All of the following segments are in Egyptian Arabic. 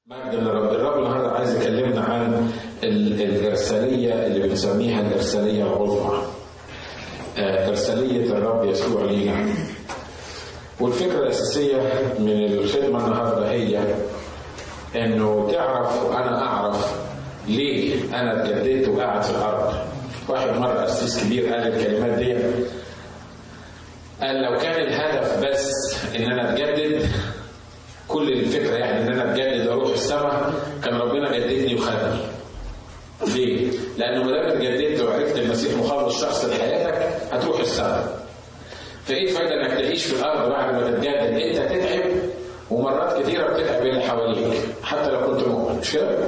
مجد للرب الرب النهارده عايز يكلمنا عن ال- الإرسالية اللي بنسميها الإرسالية العظمى آه، إرسالية الرب يسوع لينا والفكرة الأساسية من الخدمة النهارده هي إنه تعرف وأنا أعرف ليه أنا اتجددت وقاعد في الأرض واحد مرة أسيس كبير قال الكلمات دي قال لو كان الهدف بس إن أنا أتجدد كل الفكره يعني ان انا اتجدد واروح السماء كان ربنا جددني وخدني. ليه؟ لانه ما دام اتجددت وعرفت المسيح مخلص شخص لحياتك هتروح السماء. فايه الفايده انك تعيش في الارض بعد ما تتجدد؟ انت تتعب ومرات كثيره بتتعب اللي حواليك حتى لو كنت مؤمن مش كده؟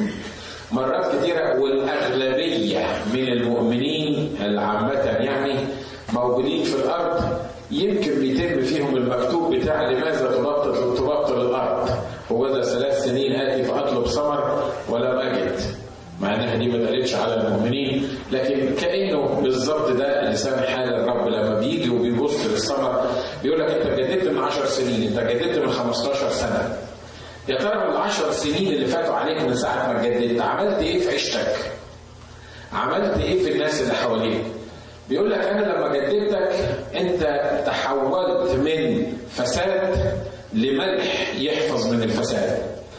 مرات كثيره والاغلبيه من المؤمنين العامه يعني موجودين في الارض يمكن بيتم فيهم المكتوب بتاع لماذا تبطل تبطل الارض وذا ثلاث سنين اتي فاطلب ثمر ولم اجد مع انها دي ما اتقالتش على المؤمنين لكن كانه بالظبط ده لسان حال الرب لما بيجي وبيبص للثمر بيقول لك انت جددت من 10 سنين انت جددت من 15 سنه يا ترى من العشر سنين اللي فاتوا عليك من ساعه ما جددت عملت ايه في عيشتك؟ عملت ايه في الناس اللي حواليك؟ بيقول لك انا لما جددتك انت تحولت من فساد لملح يحفظ من الفساد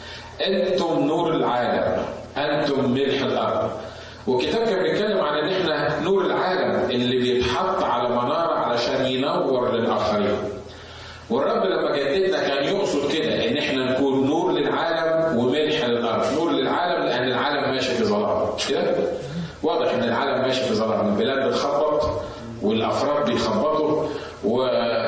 انتم نور العالم انتم ملح الارض والكتاب كان بيتكلم عن ان احنا نور العالم اللي بيتحط على مناره علشان ينور للاخرين والرب لما جددنا كان يقصد كده ان احنا نكون نور للعالم وملح للارض نور للعالم لان العالم ماشي في ظلام مش كده واضح ان العالم ماشي في ظلام البلاد بتخبط والافراد بيخبطوا و...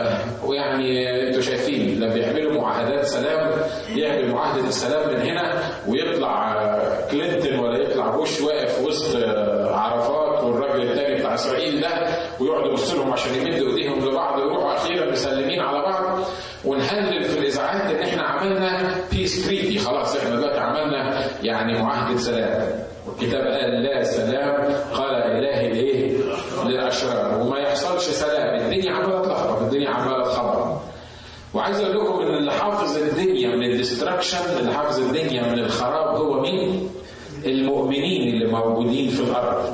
ويعني انتوا شايفين لما بيعملوا معاهدات سلام يعمل معاهده السلام من هنا ويطلع كلينتون ولا يطلع بوش واقف وسط عرفات والراجل التاني بتاع اسرائيل ده ويقعد يبص لهم عشان يمدوا ايديهم لبعض ويروحوا اخيرا مسلمين على بعض ونهلل في الاذاعات ان احنا عملنا بيس تريتي خلاص احنا دلوقتي عملنا يعني معاهده سلام والكتاب قال لا سلام قال اله الايه؟ للاشرار وما يحصلش سلام الدنيا عماله تلخبط الدنيا عماله تخبط وعايز اقول لكم ان اللي حافظ الدنيا من الديستراكشن اللي حافظ الدنيا من الخراب هو مين؟ المؤمنين اللي موجودين في الارض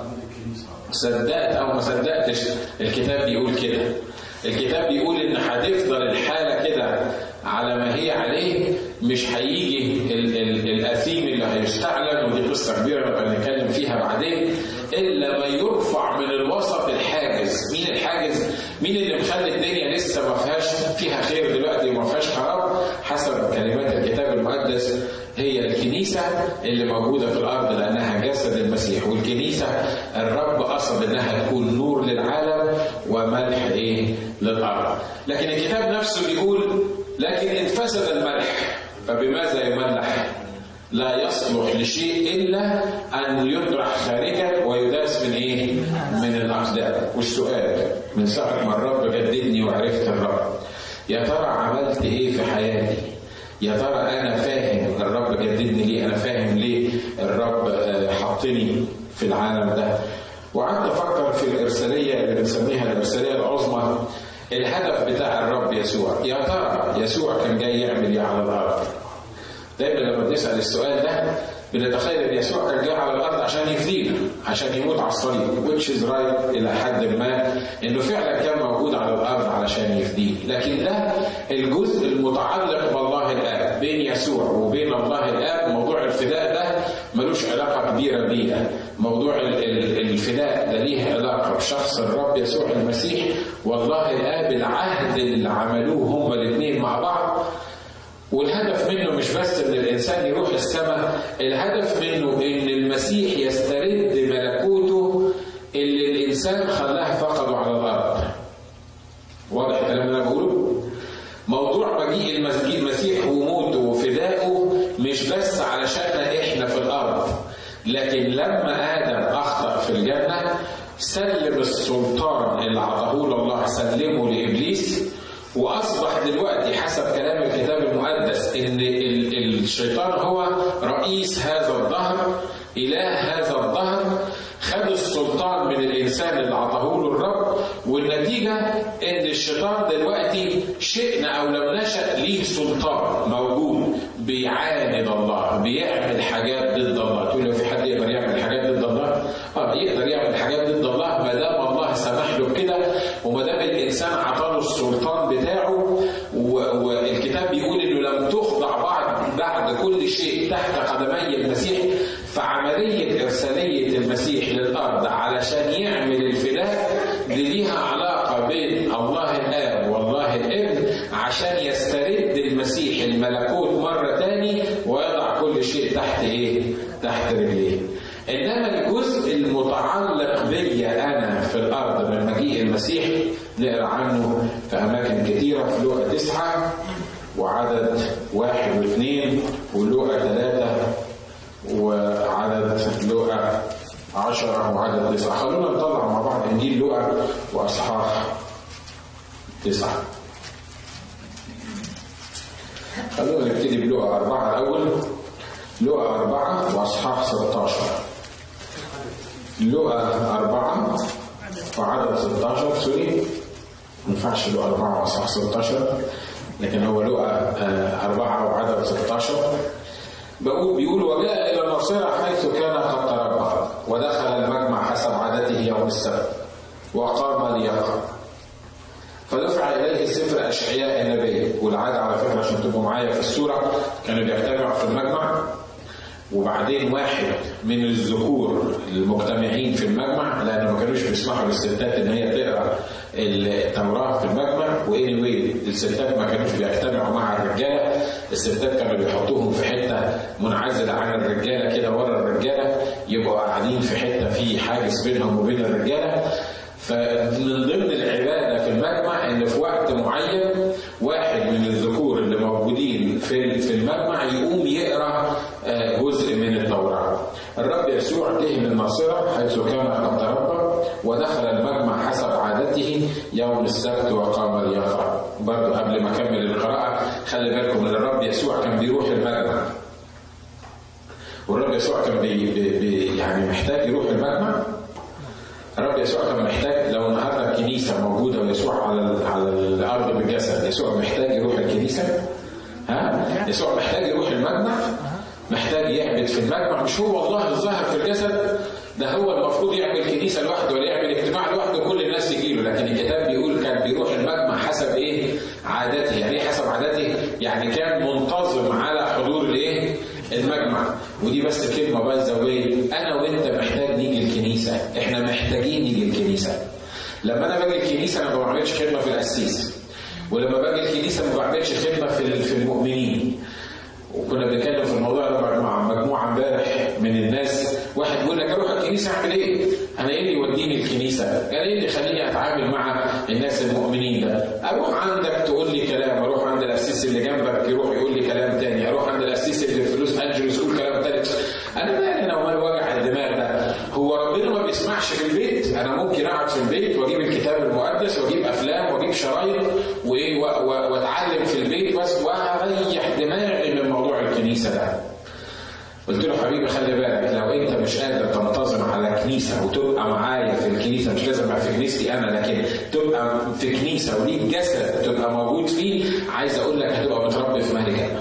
صدقت او ما صدقتش الكتاب بيقول كده الكتاب بيقول ان هتفضل الحاله كده على ما هي عليه مش هيجي ال- ال- الاثيم اللي هيستعلن ودي قصه كبيره نبقى نتكلم فيها بعدين الا ما يرفع من الوسط الحاجز مين الحاجز مين اللي مخلي الدنيا لسه ما فيهاش فيها خير دلوقتي وما فيهاش خراب حسب كلمات الكتاب المقدس هي الكنيسة اللي موجودة في الأرض لأنها جسد المسيح والكنيسة الرب قصد إنها تكون نور للعالم وملح إيه للأرض لكن الكتاب نفسه بيقول لكن إن فسد الملح فبماذا يملح لا يصلح لشيء إلا أن يطرح خارجا ويداس من إيه من الأقدام والسؤال من ساعة ما الرب جددني وعرفت الرب يا ترى عملت إيه في حياتي يا ترى انا فاهم الرب جددني ليه انا فاهم ليه الرب آه، حطني في العالم ده وقعدت افكر في الارساليه اللي بنسميها الارساليه العظمى الهدف بتاع الرب يسوع يا ترى يسوع كان جاي يعمل ايه على الارض دايما لما بنسال السؤال ده بنتخيل ان يسوع كان جاي على الارض عشان يفدينا عشان يموت على الصليب which is right الى حد ما انه فعلا كان موجود على الارض علشان يفديني لكن ده الجزء المتعلق بالله الاب بين يسوع وبين الله الاب موضوع الفداء ده ملوش علاقه كبيره بينا موضوع ال- ال- الفداء ده ليه علاقه بشخص الرب يسوع المسيح والله الاب العهد اللي عملوه هما الاثنين مع بعض والهدف منه مش بس ان الانسان يروح السماء الهدف منه ان المسيح يسترد ملكوته اللي الانسان خلاه فقده على الارض واضح الكلام اللي انا بقوله موضوع مجيء المسيح المسيح وموته وفدائه مش بس علشان احنا في الارض لكن لما ادم اخطا في الجنه سلم السلطان اللي عطاه له الله سلمه لابليس واصبح دلوقتي حسب كلام الكتاب المقدس ان ال- الشيطان هو رئيس هذا الظهر اله هذا الظهر خد السلطان من الانسان اللي عطاه له الرب والنتيجه ان الشيطان دلوقتي شئنا او لم نشا ليه سلطان موجود بيعاند الله بيعمل حاجات ضد الله تقول له في حد يقدر يعمل حاجات ضد الله اه يقدر يعمل حاجات ضد الله ما دام الله سمح له بكده وما دام الانسان عطاله السلطان بتاعه والكتاب بيقول انه لم تخضع بعد بعد كل شيء تحت قدمي المسيح فعمليه ارساليه المسيح للارض علشان يعمل الفداء دي ليها علاقه بين الله الاب والله الابن عشان يسترد المسيح الملكوت مره تاني ويضع كل شيء تحت ايه؟ تحت رجليه. انما الجزء المتعلق بي انا في الارض من مجيء المسيح نقرا عنه في اماكن كثيره في لوقا تسعه وعدد واحد واثنين ولوقا ثلاثه وعدد لوقا عشرة وعدد تسعة خلونا نطلع مع بعض إنجيل لوقا وأصحاح تسعة خلونا نبتدي بلوقا أربعة الأول لوقا أربعة وأصحاح 16 لوقا أربعة وعدد 16 سوري ما ينفعش لوقا أربعة وأصحاح 16 لكن هو لوقا أربعة وعدد 16 بقول بيقول وجاء إلى الناصرة حيث كان قد تربى ودخل المجمع حسب عادته يوم السبت وقام ليقرأ فدفع إليه سفر أشعياء النبي والعادة على فكرة عشان تبقوا معايا في الصورة كانوا بيجتمعوا في المجمع وبعدين واحد من الذكور المجتمعين في المجمع لان ما كانوش بيسمحوا للستات ان هي تقرا التوراه في المجمع واني واي الستات ما كانوش بيجتمعوا مع الرجاله الستات كانوا بيحطوهم في حته منعزله عن الرجاله كده ورا الرجاله يبقوا قاعدين في حته في حاجز بينهم وبين الرجاله فمن ضمن العباده في المجمع ان في وقت معين واحد من الذكور اللي موجودين في في المجمع يقوم يقرا جزء من التوراه. الرب يسوع جه من الناصره حيث كان قد تربى ودخل المجمع حسب عادته يوم السبت وقام ليقرا. برضه قبل ما اكمل القراءه خلي بالكم ان الرب يسوع كان بيروح المجمع. والرب يسوع كان بي بي يعني محتاج يروح المجمع الرب يسوع كان محتاج لو النهارده الكنيسه موجوده ويسوع على على الارض بالجسد يسوع محتاج يروح الكنيسه ها يسوع محتاج يروح المجمع محتاج يعبد في المجمع مش هو الله الظاهر في الجسد ده هو المفروض يعمل كنيسه لوحده ولا يعمل اجتماع لوحده كل الناس يجيله لكن الكتاب بيقول كان بيروح المجمع حسب ايه عادته يعني ايه حسب عادته يعني كان منتظم على حضور الايه المجمع ودي بس كلمه باي ذا انا وانت محتاج نيجي الكنيسه احنا محتاجين نيجي الكنيسه لما انا باجي الكنيسه انا ما بعملش خدمه في القسيس ولما باجي الكنيسه ما بعملش خدمه في في المؤمنين وكنا بنتكلم في الموضوع ده مع مجموعه امبارح من الناس واحد بيقول لك اروح الكنيسه اعمل ايه؟ انا ايه اللي يوديني الكنيسه؟ انا ايه اللي يخليني اتعامل مع الناس المؤمنين ده؟ اروح عندك تقول لي كلام، اروح عند القسيس اللي جنبك يروح يقول لي كلام تاني، اروح عند القسيس اللي في لوس انجلوس يقول كلام تاني. انا مالي انا ومال وجع الدماغ ده؟ هو ربنا ما بيسمعش في البيت؟ انا ممكن اقعد في البيت واجيب الكتاب المقدس واجيب افلام واجيب شرايط وايه واتعلم في البيت بس واريح دماغي من موضوع الكنيسه ده. قلت له حبيبي خلي بالك لو انت مش قادر تنتظم على كنيسه وتبقى معايا في الكنيسه مش لازم ابقى في كنيستي انا لكن تبقى في كنيسه وليك جسد تبقى موجود فيه عايز اقول لك هتبقى متربي في ملجا.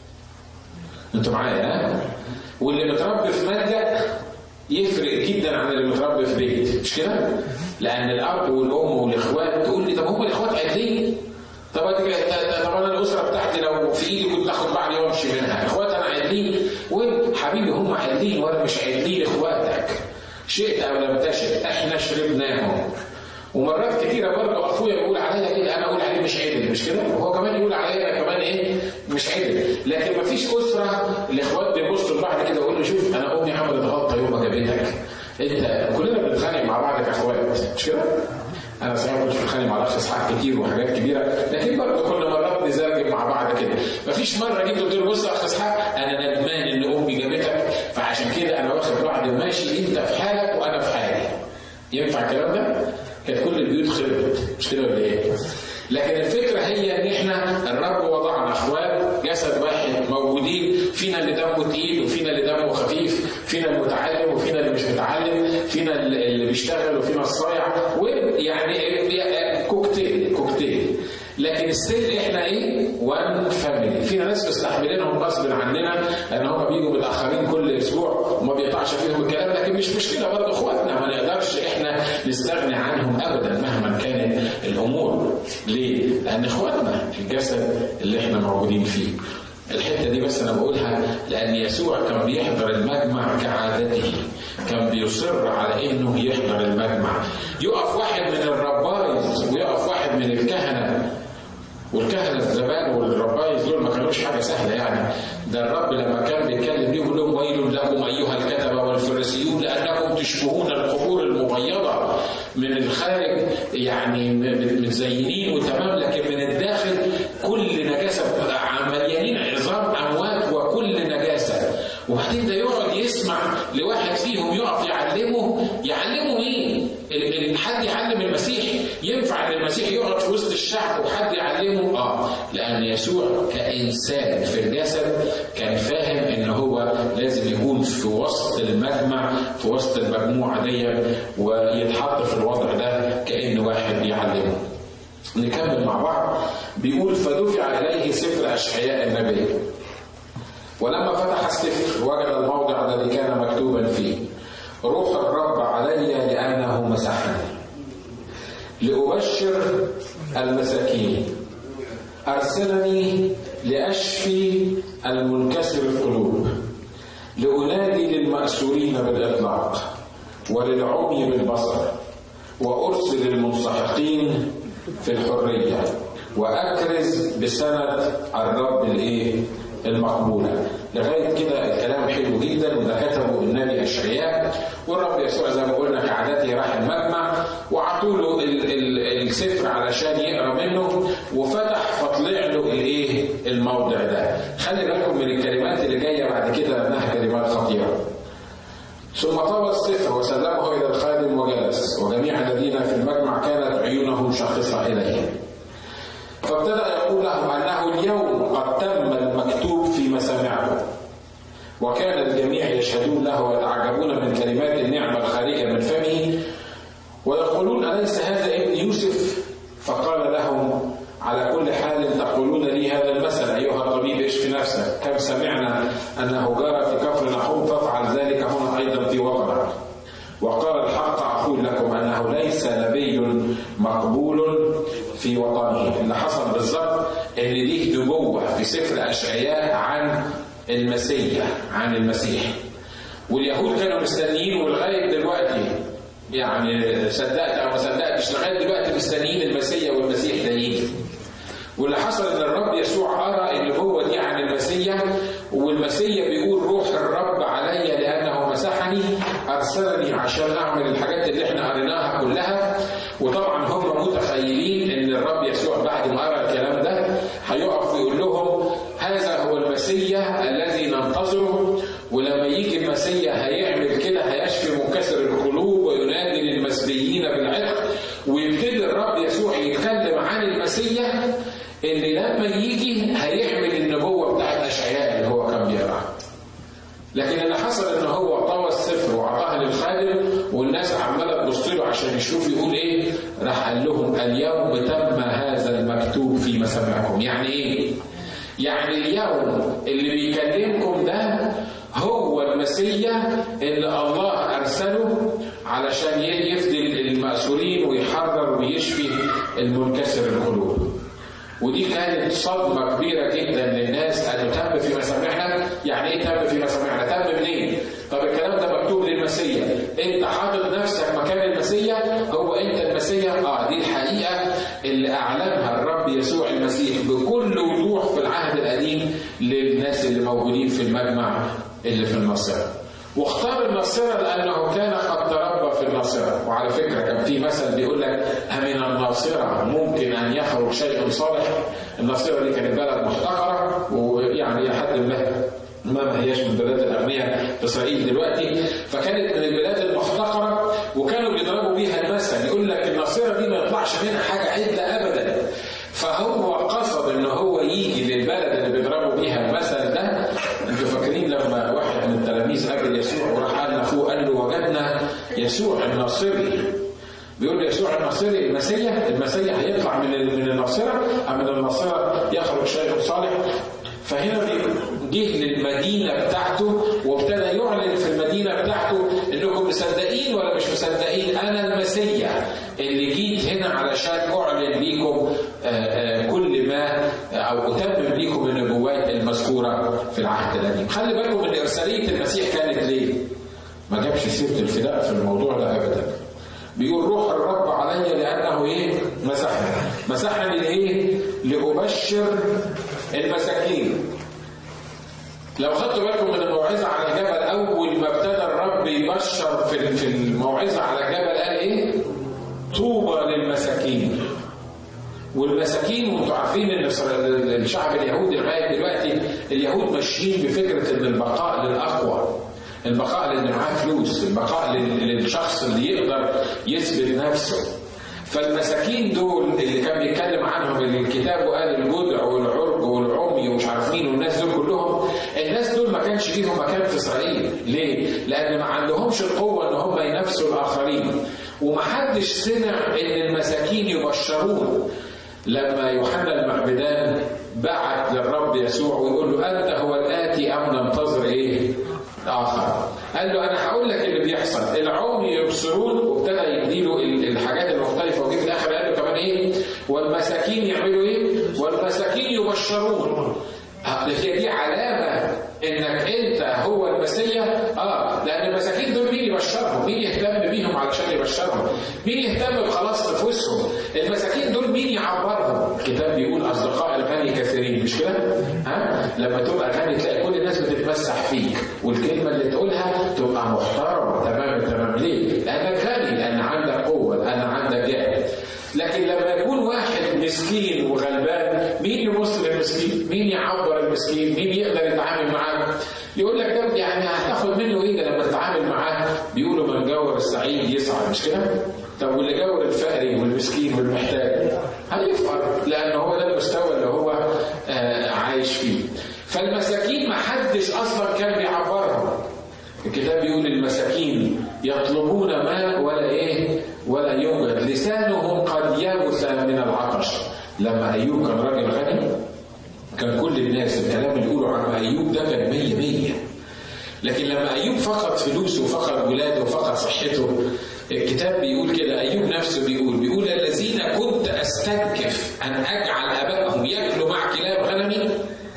انتوا معايا ها؟ واللي متربي في ملجا يفرق جدا عن اللي متربي في بيت مش كده؟ لان الاب والام والاخوات تقول لي طب هم الاخوات عادلين طب طب انا الاسره بتاعتي لو في ايدي كنت اخد بعضي وامشي منها اخوات انا عادلين وحبيبي هم عادلين وانا مش عادلين اخواتك شئت او لم تشئ احنا شربناهم ومرات كتيره برضه اخويا بيقول عليا كده انا اقول عليه مش عدل مش كده؟ وهو كمان يقول عليا انا كمان ايه؟ مش عدل، لكن مفيش اسره الاخوات بيبصوا لبعض كده ويقول له شوف انا امي عملت غلطه يوم ما جابتك. انت كلنا بنتخانق مع بعض كاخوات مش كده؟ انا صحيح مش بتخانق مع الاخ اسحاق كتير وحاجات كبيره لكن برضه كل مرات نزرجم مع بعض كده مفيش مره جيت قلت له بص يا اخ اسحاق انا ندمان ان امي جابتك فعشان كده انا واخد بعض ماشي انت في حالك وانا في حالي ينفع الكلام ده؟ كانت كل البيوت خربت مش كده ولا ايه؟ لكن الفكره هي ان احنا الرب وضعنا اخوات جسد واحد موجودين فينا اللي دمه تقيل وفينا اللي دمه خفيف فينا المتعلم وفينا اللي مش متعلم فينا اللي بيشتغل وفينا الصايع ويعني كوكتيل كوكتيل لكن ستيل احنا ايه؟ وان فاميلي، فينا ناس مستحملينهم غصب عننا ان هم بيجوا متاخرين كل اسبوع وما بيقطعش فيهم الكلام لكن مش مشكله برضه اخواتنا ما نقدرش احنا نستغني عنهم ابدا مهما كانت الامور. ليه؟ لان اخواتنا في الجسد اللي احنا موجودين فيه. الحته دي بس انا بقولها لان يسوع كان بيحضر المجمع كعادته كان بيصر على انه يحضر المجمع يقف واحد من الربايز ويقف واحد من الكهنه والكهنه زمان والربايز دول ما كانوش حاجه سهله يعني ده الرب لما كان بيتكلم ليه يقول لهم ويل لكم ايها الكتبه والفريسيون لانكم تشبهون القبور المبيضه من الخارج يعني متزينين وتمام لكن من الداخل كل نجاسه مليانين عظام اموات وكل نجاسه وبعدين ده يقعد يسمع لواحد فيهم يقف يعلمه يعلمه مين؟ حد يعلم المسيح ينفع ان المسيح يقعد في وسط الشعب وحد يعلمه؟ اه لان يسوع كانسان في الجسد كان فاهم ان هو لازم يكون في وسط المجمع في وسط المجموعه دي ويتحط في الوضع ده كان واحد بيعلمه. نكمل مع بعض بيقول فدفع اليه سفر اشعياء النبي ولما فتح السفر وجد الموضع الذي كان مكتوبا فيه روح الرب علي لانه مسحني لابشر المساكين ارسلني لاشفي المنكسر القلوب لانادي للماسورين بالاطلاق وللعمي بالبصر وارسل المنسحقين في الحريه واكرز بسنه الرب الايه المقبوله لغايه كده الكلام حلو جدا وده كتبه النبي اشعياء والرب يسوع زي ما قلنا كعادته راح المجمع وعطوا له السفر علشان يقرا منه وفتح فطلع له الايه الموضع ده خلي بالكم من الكلمات اللي جايه بعد كده انها كلمات خطيره ثم طوى السفر وسلمه الى الخادم وجلس وجميع الذين في المجمع كانت عيونهم شاخصه اليه فابتدا يقول لهم انه اليوم قد تم المكتوب في مسامعكم وكان الجميع يشهدون له ويتعجبون من كلمات النعمه الخارجه من فمه ويقولون اليس هذا ابن يوسف فقال لهم على كل حال تقولون لي هذا المثل ايها الطبيب اشف نفسك كم سمعنا انه جرى في كفر نحوم فافعل ذلك هنا ايضا في وقرع وقال الحق اقول لكم انه ليس نبي مقبول في وطنه اللي حصل بالظبط ان ليه نبوه في سفر اشعياء عن المسيح عن المسيح واليهود كانوا مستنيين ولغايه دلوقتي يعني صدقت او ما صدقتش لغايه دلوقتي مستنيين المسيح والمسيح ده يجي واللي حصل ان الرب يسوع ارى اللي هو دي عن المسيح والمسيح بيقول روح الرب علي لانه مسحني ارسلني عشان اعمل الحاجات اللي احنا قريناها كلها وطبعا هم متخيلين ان الرب يسوع بعد ما قرا الكلام ده هيقف ويقول لهم هذا هو المسيح الذي ننتظره ولما يجي المسيح هيعمل كده هيشفي منكسر القلوب وينادي للمسبيين بالعتق ويبتدي الرب يسوع يتكلم عن المسيح اللي لما يجي هيعمل النبوة بتاعت أشعياء اللي هو كان بيقراها. لكن اللي حصل ان هو طوى السفر وعطاها للخادم والناس عماله تبص له عشان يشوف يقول ايه؟ راح قال لهم اليوم تم هذا المكتوب في مسامعكم، يعني ايه؟ يعني اليوم اللي بيكلمكم ده هو المسيح اللي الله ارسله علشان يفدي المأسورين ويحرر ويشفي المنكسر القلوب. ودي كانت صدمه كبيره جدا للناس انه تم في مسامعنا يعني ايه تم في مسامعنا تم منين طب الكلام ده مكتوب للمسيح انت حاطط نفسك مكان المسيح هو انت المسيح اه دي الحقيقه اللي اعلنها الرب يسوع المسيح بكل وضوح في العهد القديم للناس اللي موجودين في المجمع اللي في الناصره واختار الناصرة لأنه كان قد تربى في الناصرة وعلى فكرة كان في مثل بيقول لك أمن الناصرة ممكن أن يخرج شيء صالح الناصرة دي كانت بلد محتقرة ويعني لحد ما ما ما هياش من بلاد الأغنياء في إسرائيل دلوقتي فكانت من البلاد المحتقرة وكانوا بيضربوا بيها المثل يقول لك الناصرة دي ما يطلعش منها حاجة عدة أبدا فهو قصد ان هو يجي للبلد اللي بيضربوا بيها المثل ده انتوا فاكرين لما واحد من التلاميذ قابل يسوع وراح قال لاخوه قال له وجدنا يسوع الناصري بيقول له يسوع الناصري المسيح المسيح هيطلع من من الناصره أم من الناصره يخرج شيء صالح فهنا جه للمدينه بتاعته وابتدى يعلن في المدينه بتاعته انكم مصدقين ولا مش مصدقين انا المسيح اللي جيت هنا علشان اعلن ليكم كل ما او اتمم ليكم النبوات المذكوره في العهد القديم خلي بالكم ان ارساليه المسيح كانت ليه؟ ما جابش سيره الفداء في الموضوع ده ابدا بيقول روح الرب علي لانه ايه؟ مسحني مسحني لايه؟ لابشر المساكين لو خدتوا بالكم من الموعظه على الجبل اول ما ابتدى الرب يبشر في في الموعظه على الجبل قال ايه؟ طوبى للمساكين والمساكين وانتم عارفين ان الشعب اليهودي لغايه دلوقتي اليهود ماشيين بفكره ان البقاء للاقوى البقاء للي معاه فلوس البقاء للشخص اللي يقدر يثبت نفسه فالمساكين دول اللي كان بيتكلم عنهم الكتاب وقال الجدع والعرج والعمي ومش عارف مين والناس دول كلهم الناس دول ما كانش ليهم مكان في اسرائيل ليه؟ لان ما عندهمش القوه ان هم ينافسوا الاخرين ومحدش سمع ان المساكين يبشرون لما يوحنا المعبدان بعت للرب يسوع ويقول له انت هو الاتي ام ننتظر ايه؟ اخر قال له انا هقول لك اللي بيحصل العمي يبصرون وابتدى يديله الحاجات المختلفه وجه في الاخر قال له كمان ايه والمساكين يعملوا ايه والمساكين يبشرون هي دي علامه انك انت هو المسيح اه لان المساكين دول مين يبشرهم؟ مين يهتم بيهم علشان يبشرهم؟ مين يهتم بخلاص نفوسهم؟ المساكين دول مين يعبرهم؟ الكتاب بيقول اصدقاء الغني كثيرين مش كده؟ ها؟ لما تبقى غني تلاقي كل الناس بتتمسح فيك والكلمه اللي تقولها تبقى محترمه تمام تمام ليه؟ لانك غني لان عندك قوه لان عندك جهل لكن لما يكون واحد مسكين وغلبان مين يبص للمسكين؟ مين يعبر المسكين؟ مين يقدر يتعامل معاه؟ يقول لك ده يعني هتاخد منه ايه لما تتعامل معاه؟ بيقولوا من جور السعيد يسعد مش كده؟ طب واللي جور الفقري والمسكين والمحتاج هيفقر لان هو ده المستوى اللي هو آه عايش فيه. فالمساكين ما حدش اصلا كان بيعبرهم. الكتاب بيقول المساكين يطلبون ماء ولا ايه؟ ولا يوجد لسانهم قد يبس من العطش لما ايوب كان راجل غني كان كل الناس الكلام اللي يقولوا عن ايوب ده كان مية مية لكن لما ايوب فقد فلوسه وفقد ولاده وفقد صحته الكتاب بيقول كده ايوب نفسه بيقول بيقول الذين كنت استنكف ان اجعل ابائهم ياكلوا مع كلاب غنمي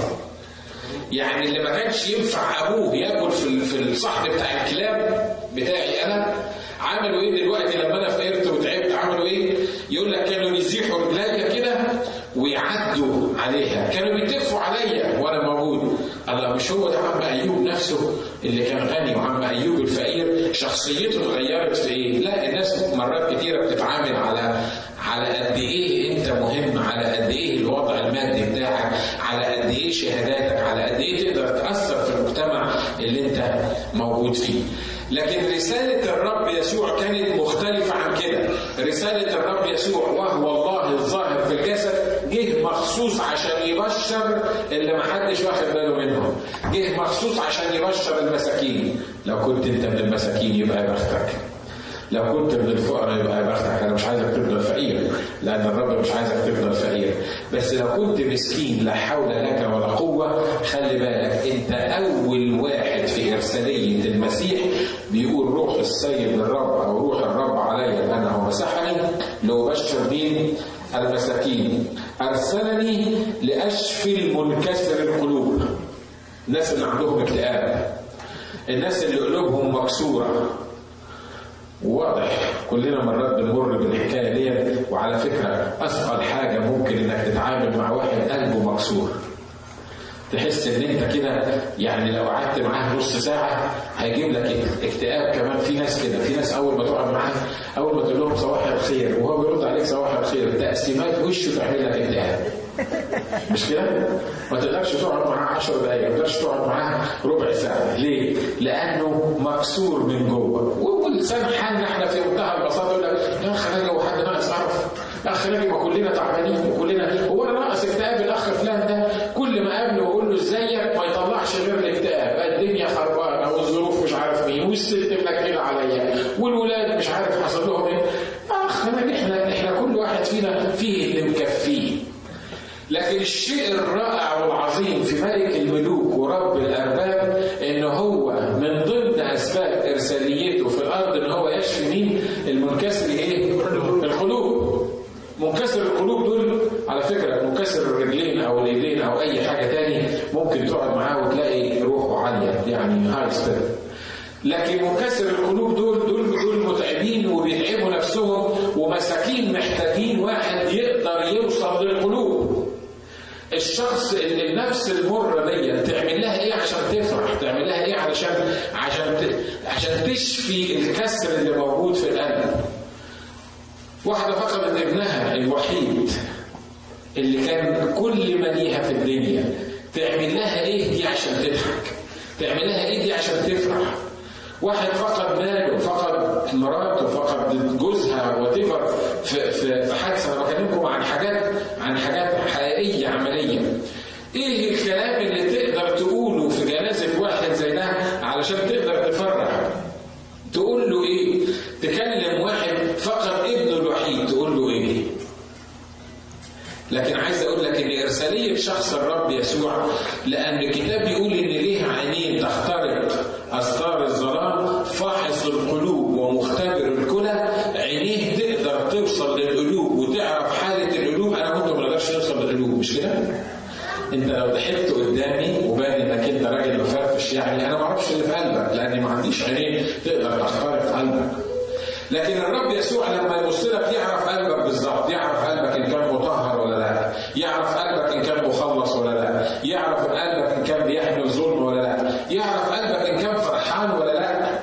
يعني اللي ما كانش ينفع ابوه ياكل في في الصحن بتاع الكلاب بتاعي انا عملوا ايه دلوقتي لما انا فقرت وتعبت عملوا ايه؟ يقول لك كانوا يزيحوا رجليا كده ويعدوا عليها، كانوا بيتفوا عليا وانا موجود. الله مش هو ده عم ايوب نفسه اللي كان غني وعم ايوب الفقير شخصيته اتغيرت في ايه؟ لا الناس مرات كتيره بتتعامل على على قد ايه انت مهم، على قد ايه الوضع المادي بتاعك، على قد ايه شهاداتك، على قد ايه تقدر تاثر في المجتمع اللي انت موجود فيه. لكن رسالة الرب يسوع كانت مختلفة عن كده رسالة الرب يسوع وهو الله الظاهر في الجسد جه مخصوص عشان يبشر اللي ما حدش واخد باله منهم جه مخصوص عشان يبشر المساكين لو كنت انت من المساكين يبقى يا بختك لو كنت من الفقراء يبقى يا بختك انا مش عايزك تفضل فقير لان الرب مش عايزك تفضل فقير بس لو كنت مسكين لا حول لك ولا قوه خلي بالك انت اول واحد في ارساليه المسيح بيقول روح السيد الرب او روح الرب علي لانه مسحني لابشر مين المساكين ارسلني لاشفي المنكسر القلوب الناس اللي عندهم اكتئاب الناس اللي قلوبهم مكسوره واضح كلنا مرات بنمر بالحكايه دي وعلى فكره اثقل حاجه ممكن انك تتعامل مع واحد قلبه مكسور تحس ان انت كده يعني لو قعدت معاه نص ساعه هيجيب لك اكتئاب كمان في ناس كده في ناس اول ما تقعد معاه اول ما تقول لهم صباح الخير وهو بيرد عليك صباح الخير تقسيمات وشه تعمل لك اكتئاب مش كده؟ ما تقدرش تقعد معاه 10 دقايق ما تقدرش تقعد معاه ربع ساعه ليه؟ لانه مكسور من جوه واللسان حالنا احنا في منتهى البساطه يقول لك يا اخي انا لو حد ناقص اعرف اخ ناجي ما كلنا تعبانين وكلنا هو انا ناقص اكتئاب الاخ فلان ده كل ما اقابله واقول له ازيك ما يطلعش غير الاكتئاب الدنيا خربانه والظروف مش عارف مين والست منكده عليا والولاد مش عارف حصل لهم ايه اخ لكن الشيء الرائع والعظيم في ملك الملوك ورب الارباب ان هو من ضمن اسباب ارساليته في الارض ان هو يشفي مين؟ المنكسر ايه؟ القلوب. منكسر القلوب دول على فكره منكسر الرجلين او الايدين او اي حاجه تاني ممكن تقعد معاه وتلاقي روحه عاليه يعني هاي ستيب. لكن منكسر القلوب دول دول دول متعبين وبيتعبوا نفسهم ومساكين محتاجين واحد يقدر يوصل للقلوب. الشخص اللي النفس المرة دي تعمل لها ايه عشان تفرح؟ تعمل لها ايه علشان عشان عشان تشفي الكسر اللي موجود في القلب. واحدة فقدت ابنها الوحيد اللي كان كل ما ليها في الدنيا تعمل لها ايه دي عشان تضحك؟ تعمل لها ايه دي عشان تفرح؟ واحد فقد ماله فقد مراته فقد جوزها وتفر في في في حادثه انا بكلمكم عن حاجات عن حاجات حقيقيه عمليه ايه الكلام اللي تقدر تقوله في جنازه واحد زي ده علشان تقدر تفرح تقول له ايه تكلم واحد فقد ابنه الوحيد تقول له ايه لكن عايز اقول لك ان ارساليه شخص الرب يسوع لان الكتاب بيقول ان ليه عينين تخترق استار الظلام فاحص القلوب ومختبر الكلى عينيه تقدر توصل للقلوب وتعرف حاله القلوب انا وانت ما نقدرش نوصل للقلوب مش كده؟ انت لو ضحكت قدامي وبان انك انت راجل مفرفش يعني انا ما اعرفش اللي في قلبك لاني ما عنديش عينين تقدر تخترق قلبك لكن الرب يسوع لما يبص لك يعرف قلبك بالظبط يعرف قلبك ان كان مطهر ولا لا يعرف قلبك ان كان مخلص ولا لا يعرف قلبك ان كان بيحمل ظلم ولا لا يعرف قلبك ان كان فرحان ولا لا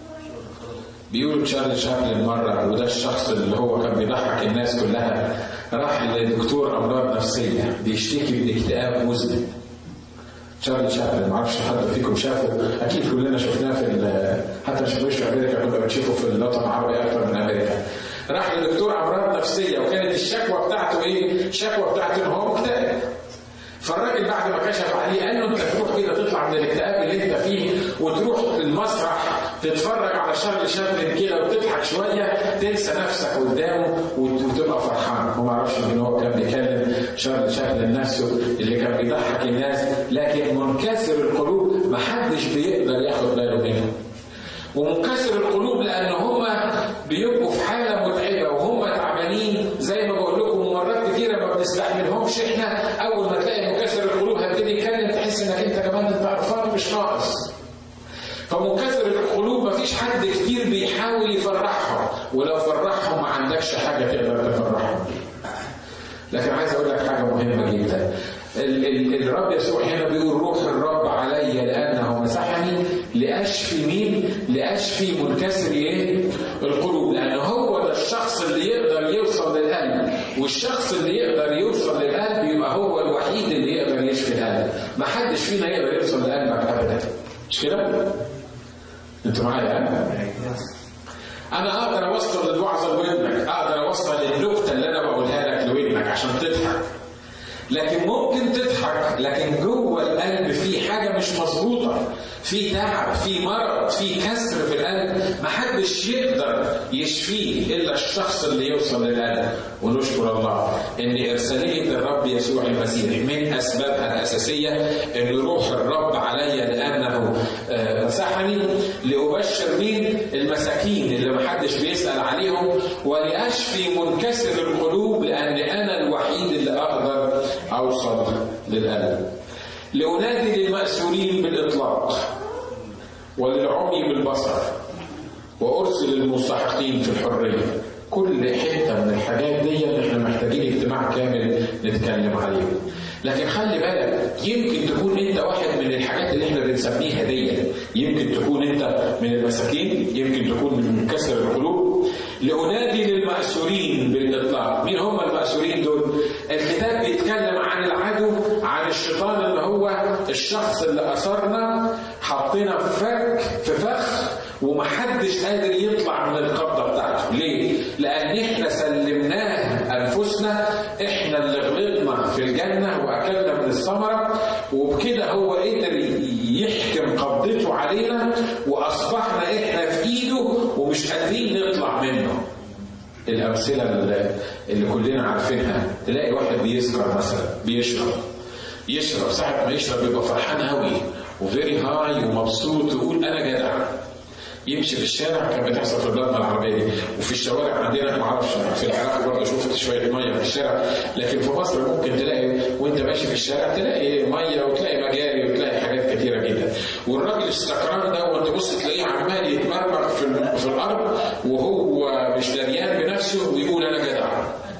بيقول تشارلي شابلن مرة وده الشخص اللي هو كان بيضحك الناس كلها راح لدكتور أمراض نفسية بيشتكي من اكتئاب مزمن تشارلي شابلن ما اعرفش حد فيكم شافه اكيد كلنا شفناه في حتى مش في امريكا كنا بنشوفه في الوطن العربي اكثر من امريكا راح لدكتور امراض نفسيه وكانت الشكوى بتاعته ايه؟ الشكوى بتاعته ان هو مكتئب فالراجل بعد ما كشف عليه قال له انت تروح كده تطلع من الاكتئاب اللي انت فيه وتروح المسرح تتفرج على شارلي شابلن كده وتضحك شويه تنسى نفسك قدامه وتبقى فرحان هو ما يعرفش ان هو كان بيكلم شارلي شابلن نفسه اللي كان بيضحك الناس لكن منكسر القلوب ما حدش بيقدر ياخد باله منه ومنكسر القلوب لان هم بيبقوا في حاله متعبه وهم تعبانين زي ما بقول لكم مرات كتيره ما بنستحملهمش احنا اول ما تلاقي منكسر القلوب هيبتدي يتكلم تحس انك انت كمان انت قرفان مش ناقص فمنكسر القلوب ما فيش حد كتير بيحاول يفرحهم ولو فرحهم ما عندكش حاجه تقدر تفرحهم لكن عايز اقول لك حاجه مهمه جدا ال- ال- الرب يسوع هنا بيقول روح الرب علي لانه مسحني لاشفي مين؟ لاشفي منكسر ايه؟ القلوب لان هو ده الشخص اللي يقدر يوصل للقلب والشخص اللي يقدر يوصل للقلب يبقى هو الوحيد اللي يقدر يشفي القلب ما حدش فينا يقدر يوصل لقلبك ابدا مش كده؟ انتوا معايا ها؟ انا اقدر اوصل الوعظه لودنك اقدر اوصل النكته اللي انا بقولها لك لودنك عشان تضحك لكن ممكن تضحك لكن جوه القلب في حاجه مش مظبوطه في تعب في مرض في كسر في القلب محدش يقدر يشفيه الا الشخص اللي يوصل للقلب ونشكر الله ان ارساليه الرب يسوع المسيح من اسبابها الاساسيه ان روح الرب علي لانه آه، مسحني لابشر مين المساكين اللي محدش بيسال عليهم ولاشفي منكسر القلوب لان انا الوحيد اللي اقدر اوصل للقلب لأنادي للمأسورين بالإطلاق وللعمي بالبصر وأرسل المستحقين في الحرية كل حتة من الحاجات دي اللي احنا محتاجين اجتماع كامل نتكلم عليه لكن خلي بالك يمكن تكون انت واحد من الحاجات اللي احنا بنسميها دي يمكن تكون انت من المساكين يمكن تكون من منكسر القلوب لأنادي للمأسورين بالإطلاق مين هم المأسورين دول الكتاب بيتكلم عن العدو عن الشيطان اللي هو الشخص اللي أثرنا حطينا في فك في فخ ومحدش قادر يطلع من القبضة بتاعته ليه؟ لأن احنا سلمناه أنفسنا احنا اللي غلطنا في الجنة وأكلنا من الثمرة وبكده هو قدر يحكم قبضته علينا وأصبحنا احنا في إيده ومش قادرين نطلع منه الأمثلة اللي كلنا عارفينها تلاقي واحد بيسكر مثلا بيشرب يشرب ساعة ما يشرب يبقى فرحان قوي وفيري هاي ومبسوط ويقول انا جدع يمشي في الشارع كان بتحصل في بلادنا العربيه دي وفي الشوارع عندنا ما اعرفش في العراق برضه شفت شويه ميه في الشارع لكن في مصر ممكن تلاقي وانت ماشي في الشارع تلاقي ميه وتلاقي مجاري وتلاقي حاجات كتيره جدا والراجل السكران ده وانت تبص تلاقيه عمال يتمرمغ في, في الارض وهو مش دريان بنفسه ويقول انا جدع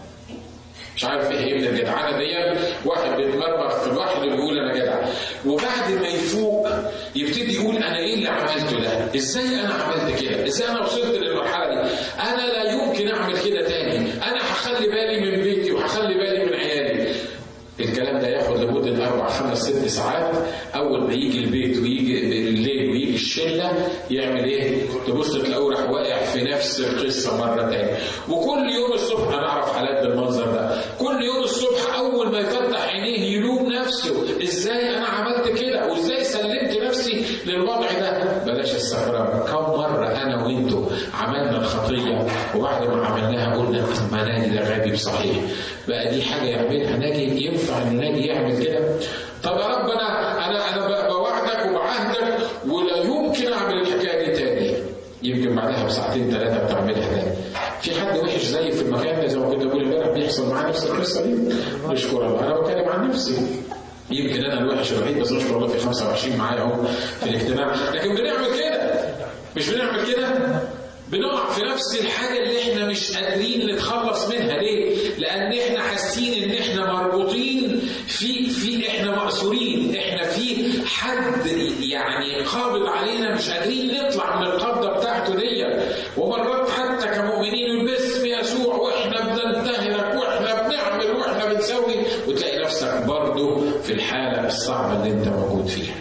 مش عارف ايه من الجدعانه دي واحد بيتمرمغ في الواحد ويقول انا جدع وبعد ما يفوق يبتدي يقول انا ايه اللي عملته ده؟ ازاي انا عملت كده؟ ازاي انا وصلت للمرحله دي؟ انا لا يمكن اعمل كده تاني، انا هخلي بالي من بيتي وهخلي بالي من عيالي. الكلام ده ياخد لمده اربع خمس ست ساعات اول ما يجي البيت ويجي الليل ويجي الشله يعمل ايه؟ تبص تلاقوه راح واقع في نفس القصه مره تاني وكل يوم الصبح انا اعرف حالات بالمنظر ده كل يوم الصبح اول ما يفتح عينيه يلوم نفسه ازاي انا عملت كده وازاي سلمت نفسي للوضع ده بلاش السكران كم مره انا وانتوا عملنا الخطيه وبعد ما عملناها قلنا ما ناجي ده غبي بصحيح بقى دي حاجه يعملها ناجي ينفع ان ناجي يعمل كده طب يا رب انا انا انا بوعدك وبعهدك ولا يمكن اعمل الحكايه دي تاني يمكن بعدها بساعتين ثلاثه بتعملها تاني في حد وحش زي في المكان ده زي ما كنت بقول امبارح بيحصل معاه نفس القصه دي نشكر الله انا بتكلم عن نفسي يمكن انا الوحش الوحيد بس نشكر الله في 25 معايا اهو في الاجتماع لكن بنعمل كده مش بنعمل كده بنقع في نفس الحاجة اللي احنا مش قادرين نتخلص منها ليه؟ لأن احنا حاسين إن احنا مربوطين في في احنا مأسورين، احنا في حد يعني قابض علينا مش قادرين نطلع من القبضة بتاعته دي ومرات حتى كمؤمنين باسم يسوع واحنا بننتهرك واحنا بنعمل واحنا بنسوي وتلاقي نفسك برضه في الحالة الصعبة اللي انت موجود فيها.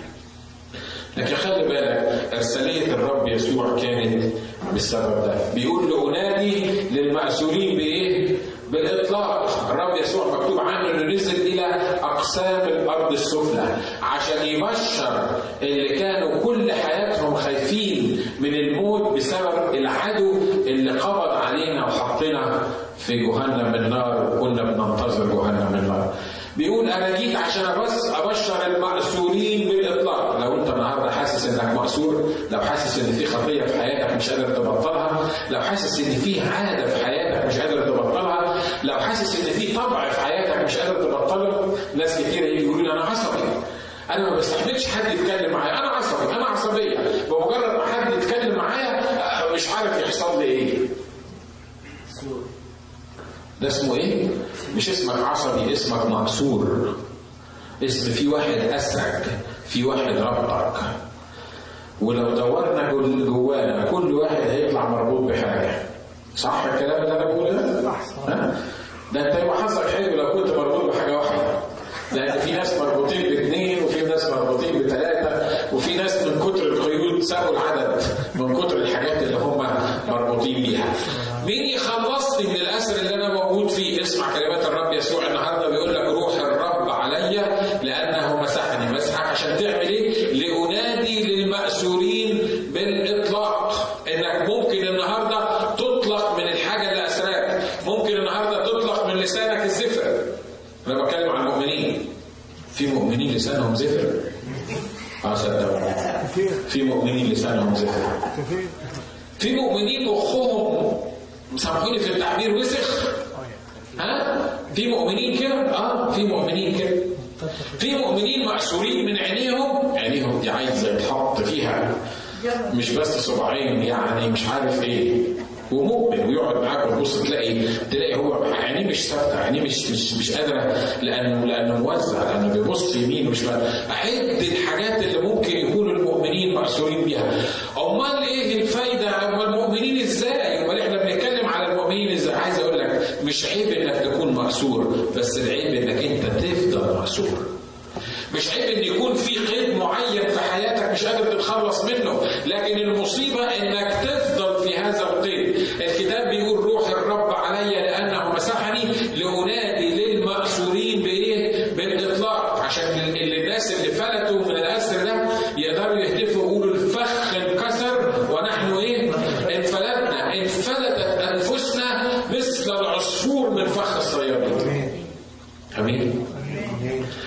لكن خلي بالك إرسالية الرب يسوع كانت بالسبب ده بيقول له أنادي للمأسورين بإيه؟ بالإطلاق الرب يسوع مكتوب عنه إنه نزل إلى أقسام الأرض السفلى عشان يبشر اللي كانوا كل حياتهم خايفين من الموت بسبب العدو اللي قبض علينا وحطنا في جهنم النار وكنا بننتظر جهنم النار بيقول انا جيت عشان بس ابشر المأسورين بالاطلاق لو انت النهارده حاسس انك مأسور لو حاسس ان في خطيه في حياتك مش قادر تبطلها لو حاسس ان في عاده في حياتك مش قادر تبطلها لو حاسس ان في طبع في حياتك مش قادر تبطله ناس كتير يجي يقولوا لي انا عصبي انا ما بستحملش حد يتكلم معايا انا عصبي انا عصبيه بمجرد ما حد يتكلم معايا مش عارف يحصل لي ايه ده اسمه ايه؟ مش اسمك عصبي اسمك مأسور اسم في واحد أسرك في واحد ربطك ولو دورنا جوانا كل واحد هيطلع مربوط بحاجة صح الكلام اللي أنا بقوله ده؟ ها؟ ده أنت يبقى حظك حلو لو كنت مربوط بحاجة واحدة لأن في ناس مربوطين باثنين وفي ناس مربوطين بثلاثة وفي ناس من كتر القيود سابوا العدد من كتر الحاجات اللي هم مربوطين بيها مين يخلصني من الأسر اللي أنا موجود فيه اسمع كلمات الرب يسوع النهاردة بيقول لك روح الرب عليا لأنه مسحني مسحك عشان تعمل إيه؟ لأنادي للمأسورين بالإطلاق إنك ممكن النهاردة تطلق من الحاجة اللي أسراك ممكن النهاردة تطلق من لسانك الزفر أنا بتكلم عن المؤمنين في مؤمنين لسانهم زفر اه صدقوني في مؤمنين لسانهم زفر في مؤمنين مخهم سامحوني في التعبير وسخ ها في مؤمنين كده اه في مؤمنين كده في مؤمنين مأسورين من عينيهم عينيهم دي عايزه يتحط فيها مش بس صباعين يعني مش عارف ايه ومؤمن ويقعد معاك وتبص تلاقي تلاقي هو عينيه مش ثابته عينيه مش مش مش قادره لانه لانه موزع لانه بيبص يمين ومش عد الحاجات اللي ممكن يكونوا المؤمنين مأسورين بيها امال ايه الفايده امال المؤمنين ازاي امال احنا بنتكلم على المؤمنين ازاي عايز اقول لك مش عيب انك تكون مأسور بس العيب انك انت تفضل مأسور مش عيب ان يكون في قيد معين في حياتك مش قادر تتخلص منه لكن المصيبه انك تفضل في هذا القيد الكتاب بيقول روح الرب علي لانه مسحني لانادي للمأسورين بايه بالاطلاق عشان الناس اللي فلتوا من الاسر ده يقدروا يهتفوا ويقولوا الفخ انكسر ونحن ايه انفلتنا انفلتت انفسنا مثل العصفور من فخ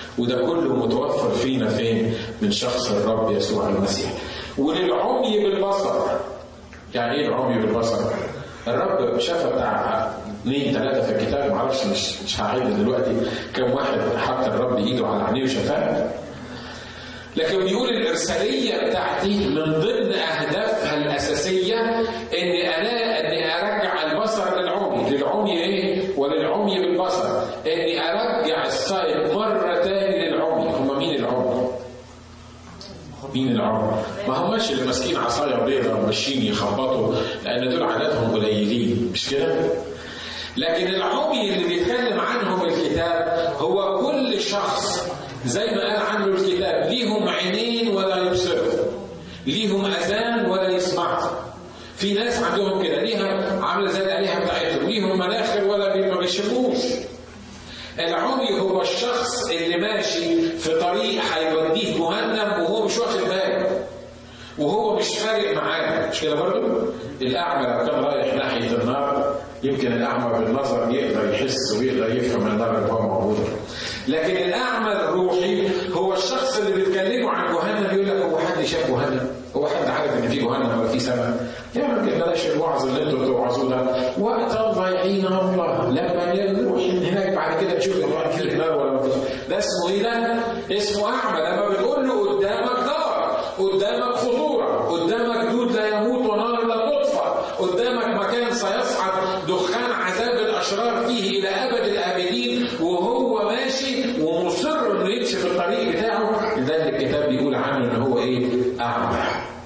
وده كله متوفر فينا فين؟ من شخص الرب يسوع المسيح. وللعمي بالبصر. يعني ايه العمي بالبصر؟ الرب شاف بتاع اثنين ثلاثه في الكتاب معرفش مش مش هعد دلوقتي كم واحد حط الرب ايده على عينيه وشافاه لكن بيقول الارساليه بتاعتي من ضمن اهدافها الاساسيه اني انا اني ارجع البصر للعمي، للعمي ايه؟ وللعمي بالبصر، اني ارجع السايت مره تاني للعمي، هم مين العمي؟ مين العمي؟ ما هماش اللي ماسكين عصايه بيضاء وماشيين يخبطوا لان دول عددهم قليلين مش كده؟ لكن العمي اللي بيتكلم عنهم الكتاب هو كل شخص زي ما قال عنه الكتاب ليهم عينين ولا يبصروا ليهم اذان ولا يسمعوا في ناس عندهم كده ليها عامله زي الالهه بتاعتهم ليهم مناخر ولا ما بيشموش العمي هو الشخص اللي ماشي في طريق هيوديه جهنم وهو مش واخد باله وهو مش فارق معاه مش كده برضه؟ الاعمى لو كان رايح ناحيه النار يمكن الاعمى بالنظر يقدر يحس ويقدر يفهم النار اللي هو موجوده لكن الاعمى الروحي هو الشخص اللي بيتكلموا عن جهنم يقول لك هو حد شاف جهنم؟ هو حد عارف ان في جهنم ولا في سماء؟ يا راجل بلاش الوعظ اللي انتوا بتوعظوه ده وقت ضايعين الله لما نروح هناك بعد كده تشوف ان في نار ولا ما فيش ده اسمه ايه ده؟ اسمه اعمى لما بتقول له قدامك نار قدامك خطوره قدامك دود لا يموت ونار لا تطفى قدامك مكان سيصعد دخان عذاب الاشرار فيه الى ابد الابدين وهو ماشي ومصر انه يمشي في الطريق بتاعه ده اللي الكتاب بيقول عنه ان هو ايه؟ اعمى.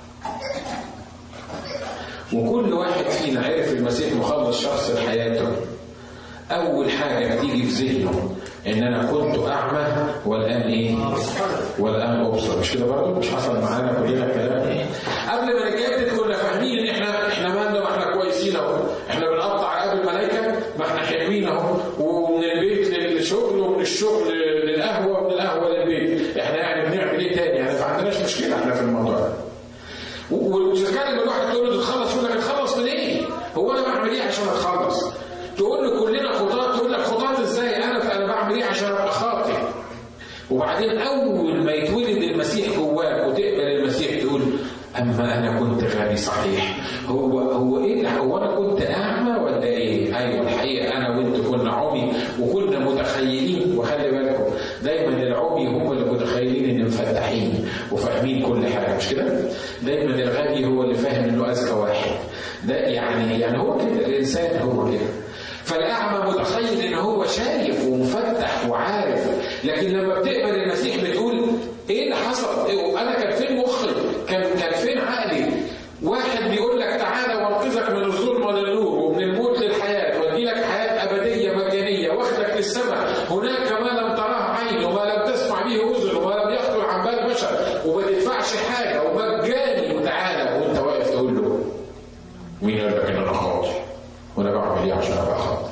وكل واحد فينا عرف المسيح مخلص شخص لحياته. اول حاجه بتيجي في ذهنه ان انا كنت اعمى والان ايه؟ والان ابصر مش كده برضه؟ مش حصل معانا كلنا الكلام؟ قبل ما نتجدد كنا فاهمين ان احنا احنا مالنا ما احنا كويسين اهو، احنا بنقطع رقاب الملائكه ما احنا حلوين اهو، ومن البيت للشغل ومن الشغل للقهوه ومن القهوه للبيت، احنا يعني بنعمل ايه تاني؟ يعني ما عندناش مشكله احنا في الموضوع ده. وتتكلم الواحد تقول له تتخلص يقول لك اتخلص من ايه؟ هو انا بعمل ايه عشان اتخلص؟ تقول له كلنا خطاة تقول لك خطاة ازاي انا انا بعمل ايه عشان ابقى خاطئ وبعدين اول ما يتولد المسيح جواك وتقبل المسيح تقول اما انا كنت غبي صحيح هو هو ايه هو انا كنت اعمى ولا ايه؟ ايوه الحقيقه انا وانت كنا عمي وكنا متخيلين وخلي بالكم دايما العمي هم اللي متخيلين ان مفتحين وفاهمين كل حاجه مش كده؟ دايما الغبي هو اللي فاهم انه اذكى واحد ده يعني يعني هو كده الانسان هو كده فالأعمى متخيل إن هو شايف ومفتح وعارف لكن لما بتقبل المسيح بتقول إيه اللي حصل؟ إيه أنا كان فين مخي؟ كان كان فين عقلي؟ واحد بيقول لك تعالى وانقذك من الظلمة للنور ومن الموت للحياة وادي لك حياة أبدية مجانية واخدك للسماء هناك ما لم تراه عين وما لم تسمع به أذن وما لم يخطر عن بال بشر وما تدفعش حاجة ومجاني وتعالى وأنت واقف تقول له مين قال لك إن أنا خاطئ؟ وانا بعمل ايه عشان ابقى خاطئ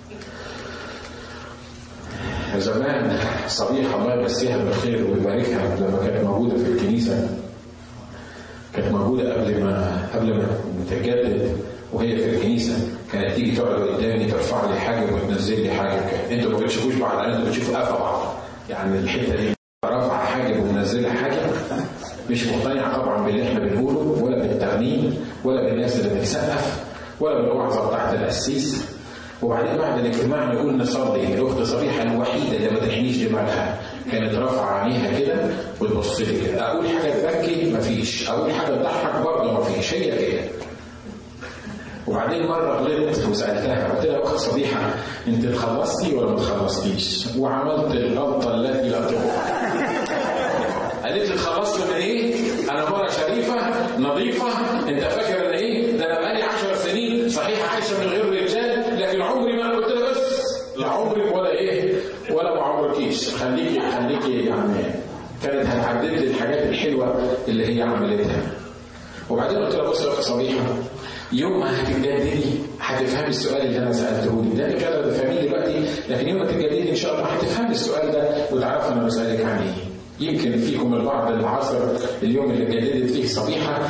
زمان صبيحة الله يمسيها بالخير ويباركها لما كانت موجودة في الكنيسة كانت موجودة قبل ما قبل ما نتجدد وهي في الكنيسة كانت تيجي تقعد قدامي ترفع لي حاجة وتنزل لي حاجة كده انتوا ما بتشوفوش بعض انتوا بتشوفوا قفا بعض يعني الحتة دي رفع حاجة ومنزلها حاجة مش مقتنع طبعا باللي احنا بنقوله ولا بالترنيم ولا بالناس اللي بتسقف ولا بالوعظه بتاعت القسيس وبعدين بعد الاجتماع نقول نصلي الاخت صبيحه الوحيده اللي ما تحنيش دماغها كانت رافعه عينيها كده وتبص لي كده اقول حاجه تبكي مفيش اقول حاجه تضحك برضه مفيش هي كده وبعدين مره غلطت وسالتها قلت لها اخت صبيحه انت اتخلصتي ولا ما اتخلصتيش؟ وعملت الغلطه التي لا تغفر قالت لي اتخلصت من ايه؟ انا مره شريفه نظيفه انت فاكر ان ايه؟ ده انا بقالي 10 سنين صحيح عايشه من غير رجال لكن عمري ما قلت لها بس لا عمرك ولا ايه؟ ولا ما عمركيش خليكي خليكي يعني كانت هتعدد لي الحاجات الحلوه اللي هي عملتها. وبعدين قلت لها بص يا اخت صبيحه يوم ما هتتجددي هتفهمي السؤال اللي انا سالته لي ده كده فاهمين دلوقتي لكن يوم ما تتجددي ان شاء الله هتفهمي السؤال ده وتعرفي انا بسالك عن ايه. يمكن فيكم البعض اللي عاصر اليوم اللي جددت فيه صبيحه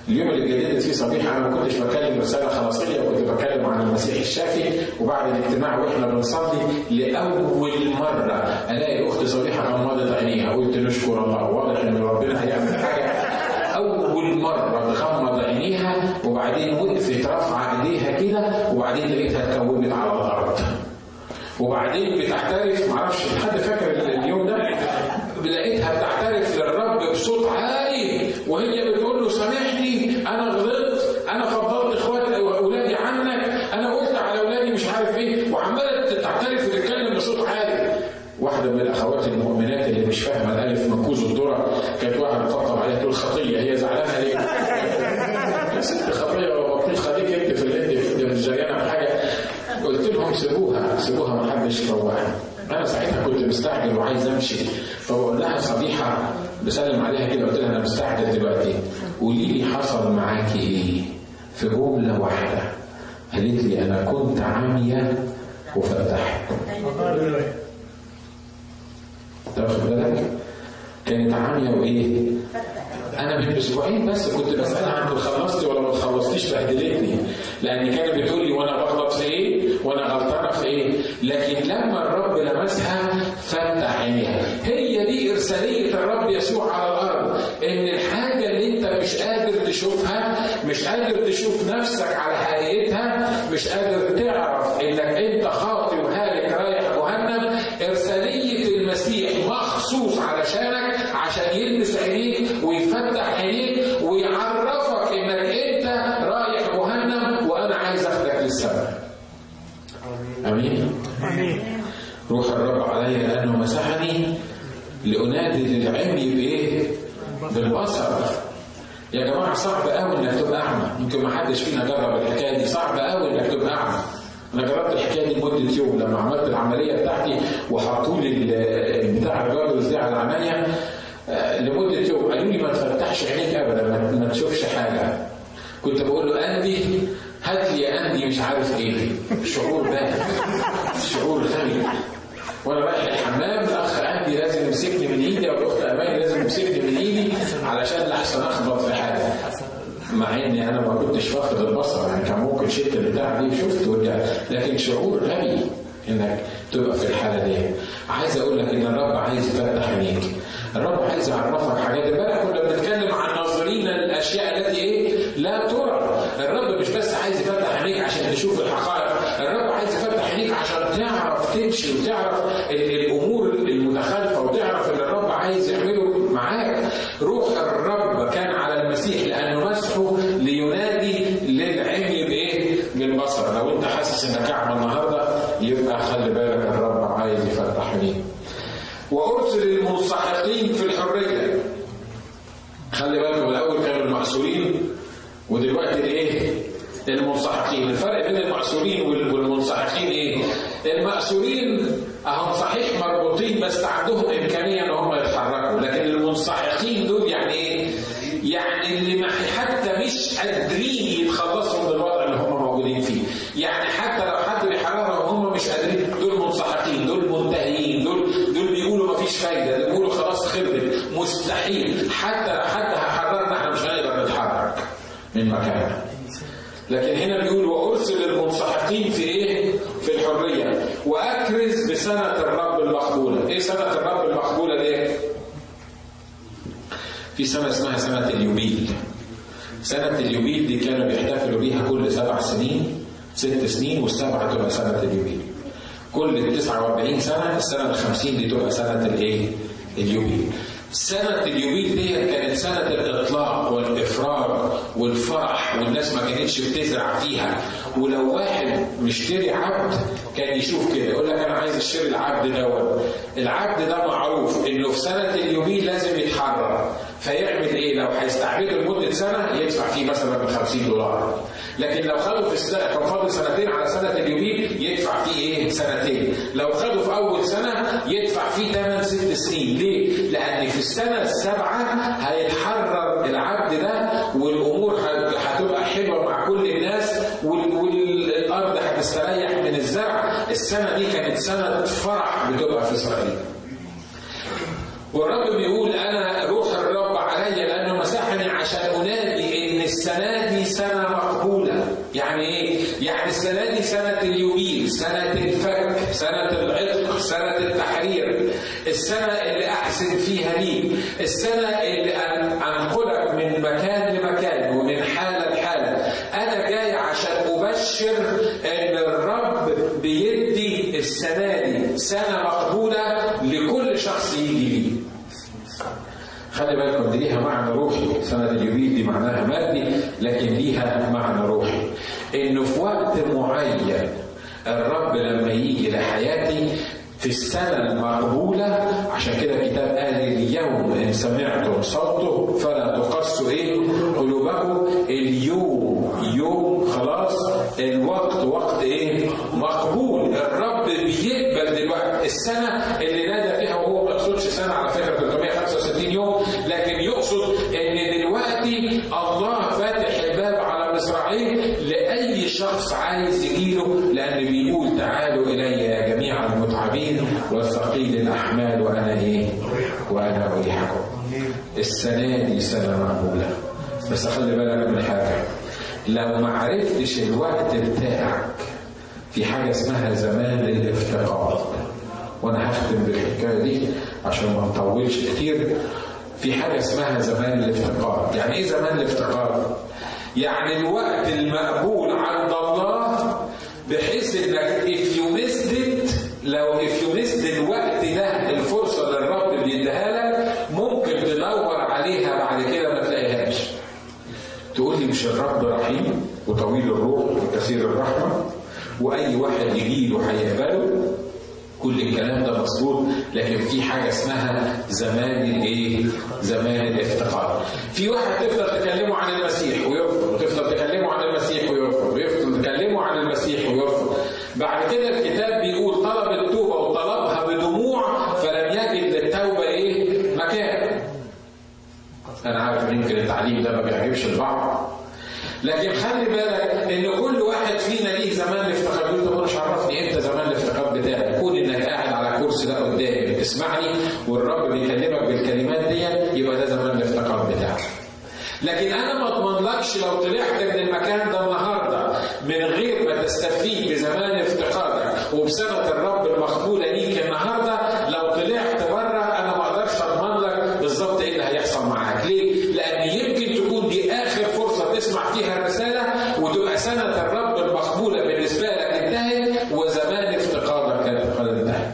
اليوم اللي جددت فيه صبيحه انا ما كنتش بكلم رساله خلاصيه وكنت بتكلم عن المسيح الشافي وبعد الاجتماع واحنا بنصلي لاول مره الاقي اخت صبيحه غمضت عينيها قلت نشكر الله واضح ان ربنا هيعمل حاجه اول مره تغمض عينيها وبعدين وقفت رافعه ايديها كده وبعدين لقيتها اتكومت على الارض وبعدين بتعترف معرفش حد فاكر اليوم ده لقيتها بتعترف للرب بصوت عالي وهي بتقول له سامحني انا غلطت انا فضلت اخواتي واولادي عنك انا قلت على اولادي مش عارف ايه وعماله تعترف وتتكلم بصوت عالي واحده من الاخوات المؤمنات اللي مش فاهمه الالف من كوز الذره كانت واحده تطبطب عليها تقول خطيه هي زعلانه ليه؟ يا ست خطيه وبطيخه خليك انت في اللي انت مش زينا بحاجه قلت لهم سيبوها سيبوها ما حدش يفوقها انا ساعتها كنت مستعجل وعايز امشي فبقول لها صبيحه بسلم عليها كده قلت لها انا مستعجل دلوقتي قولي لي حصل معاكي ايه في جمله واحده قالت لي انا كنت عاميه وفتحت تاخد بالك كانت عاميه وايه انا من اسبوعين بس كنت بسالها عن خلصتي ولا ما خلصتيش بهدلتني لان كانت بتقول لي وانا بغلط في ايه وانا غلطانه في ايه لكن لما الرب لمسها فتح عينيها هي دي ارساليه الرب يسوع على الارض ان الحاجه اللي انت مش قادر تشوفها مش قادر تشوف نفسك على حقيقتها مش قادر تعرف انك انت خاطي وهالك رايح جهنم ارساليه المسيح مخصوص علشانك عشان يلمس عينيك ويفتح عينيك ويعرفك انك انت رايح جهنم وانا عايز اخدك للسماء. امين؟ امين روح الرب علي لانه مسحني لانادي للعمي بايه؟ بالبصر. يا جماعه صعب قوي انك تبقى اعمى، يمكن ما حدش فينا جرب الحكايه دي، صعب قوي انك تبقى اعمى. انا جربت الحكايه دي لمده يوم لما عملت العمليه بتاعتي وحطوا لي بتاع الجارز دي على عينيا آه، لمده يوم قالوا لي ما تفتحش عينيك ابدا ما- ما تشوفش حاجه كنت بقول له اندي هات لي يا اندي مش عارف ايه شعور باهت شعور غريب وانا رايح الحمام الاخ اندي لازم يمسكني من ايدي او الاخت اماني لازم يمسكني من ايدي علشان لحسن اخبط في حاجه مع اني انا ما كنتش فاقد البصر يعني كان ممكن شلت البتاع دي وشفت ورجعت لكن شعور غبي انك تبقى في الحاله دي عايز اقول لك ان الرب عايز يفتح عينيك الرب عايز يعرفك حاجات امبارح كنا بنتكلم عن ناظرين الاشياء التي ايه لا ترى الرب مش بس عايز يفتح عينيك عشان تشوف الحقائق الرب عايز يفتح عينيك عشان تعرف تمشي وتعرف ال- الامور المتخالفه وتعرف اللي الرب عايز يعمله معاك روح الرب كان على المسيح لانه مسحه لينادي للعمي بايه؟ بالبصر لو انت حاسس انك اعمى النهارده يبقى خلي بالك الرب عايز يفتح عينيك وارسل المنسحقين في الحريه خلي بالكم الاول كانوا المأسورين ودلوقتي الايه؟ المنسحقين، الفرق بين المأسورين وال- والمنسحقين ايه؟ المأسورين اهم صحيح مربوطين بس عندهم امكانيه ان هم يتحركوا، لكن المنسحقين دول يعني ايه؟ يعني اللي ما حتى مش قادرين يتخلصوا من الوضع اللي هم موجودين فيه، يعني حتى لو حد بيحررهم وهم مش قادرين دول منسحقين، دول منتهيين، دول دول بيقولوا ما فيش فايده، دول بيقولوا خلاص خربت، مستحيل، حتى حتى هحررنا احنا مش هنقدر نتحرك من مكاننا. لكن هنا بيقول وارسل المنسحقين في ايه؟ في الحريه واكرز بسنه الرب المقبوله، ايه سنه الرب المقبوله دي؟ في سنه اسمها سنه اليوبيل. سنه اليوبيل دي كانوا بيحتفلوا بيها كل سبع سنين ست سنين والسبعه تبقى سنه اليوبيل. كل 49 سنه السنه ال 50 دي تبقى سنه الايه؟ اليوبيل. سنة اليوبيل دي كانت سنة الإطلاق والإفراج والفرح والناس ما كانتش بتزرع فيها ولو واحد مشتري عبد كان يشوف كده يقول لك أنا عايز أشتري العبد دوت العبد ده معروف إنه في سنة اليوبيل لازم يتحرر فيعمل إيه لو هيستعبده لمدة سنة يدفع فيه مثلا ب 50 دولار لكن لو خده في السنة كان فاضل سنتين على سنة اليوبيل يدفع فيه إيه سنتين لو خده في أول سنة يدفع فيه 8 ست سنين ليه؟ لأن في السنة السابعة هيتحرر العبد ده والأمور هت- هتبقى حلوة مع كل الناس وال- والأرض هتستريح من الزرع السنة دي كانت سنة فرح بتبقى في إسرائيل والرب بيقول انا روح الرب علي لانه مسحني عشان انادي ان السنه السنة دي سنة مقبولة يعني إيه؟ يعني السنة دي سنة اليوبيل سنة الفك سنة العتق سنة التحرير السنة اللي أحسن فيها ليك السنة اللي أنقلك من مكان لمكان ومن حالة لحالة أنا جاي عشان أبشر إن الرب بيدي السنة دي سنة مقبولة لكل شخص يجي ليه خلي بالكم دي ليها معنى روحي سنة اليوبيل دي معناها مادي لكن ليها معنى روحي انه في وقت معين الرب لما يجي لحياتي في السنة المقبولة عشان كده الكتاب قال اليوم إن سمعتم صوته فلا تقصوا إيه قلوبكم اليوم يوم خلاص الوقت وقت إيه مقبول الرب بيقبل دلوقتي السنة اللي نادى فيها وهو ما يقصدش سنة على فكرة 365 يوم لكن يقصد إن دلوقتي الله فاتح الباب على مصراعيه لأي شخص عايز يجيله لأن بيقول تعالوا إلي يا جميع المتعبين والثقيل الأحمال وأنا إيه؟ وأنا أريحكم. السنة دي سنة مقبولة. بس خلي بالك من حاجة. لو ما عرفتش الوقت بتاعك في حاجة اسمها زمان الافتقاد. وأنا هختم بالحكاية دي عشان ما نطولش كتير. في حاجة اسمها زمان الافتقاد. يعني إيه زمان الافتقاد؟ يعني الوقت المقبول عند الله بحيث انك if you missed it لو if you missed الوقت ده الفرصه اللي الرب بيديها لك ممكن تدور عليها بعد كده ما تلاقيهاش. تقول لي مش الرب رحيم وطويل الروح وكثير الرحمه واي واحد يجي له هيقبله كل الكلام ده مظبوط لكن في حاجه اسمها زمان الايه؟ زمان الافتقار. في واحد تفضل تكلمه عن المسيح ويرفض وتفضل تكلمه عن المسيح ويرفض ويفضل تكلمه عن المسيح ويرفض. بعد كده الكتاب بيقول طلب التوبه وطلبها بدموع فلم يجد للتوبه ايه؟ مكان. انا عارف ان يمكن التعليم ده ما بيعجبش البعض لكن خلي بالك ان كل واحد فينا ليه زمان الافتقاد يقول طب مش عرفني امتى زمان الافتقاد بتاعي كون انك قاعد على كرسي ده قدامي بتسمعني والرب بيكلمك بالكلمات دي يبقى ده زمان الافتقاد بتاعك لكن انا ما اضمنلكش لو طلعت من المكان ده النهارده من غير ما تستفيد بزمان افتقادك وبسنه الرب المقبوله ليك النهارده لو طلعت بره انا ما اقدرش اضمن لك بالظبط ايه اللي هيحصل معاك ليه؟ لان يمكن تكون دي اخر فرصه تسمع فيها الرساله وتبقى سنه الرب المقبوله بالنسبه لك انتهت وزمان افتقادك كانت قد انتهت.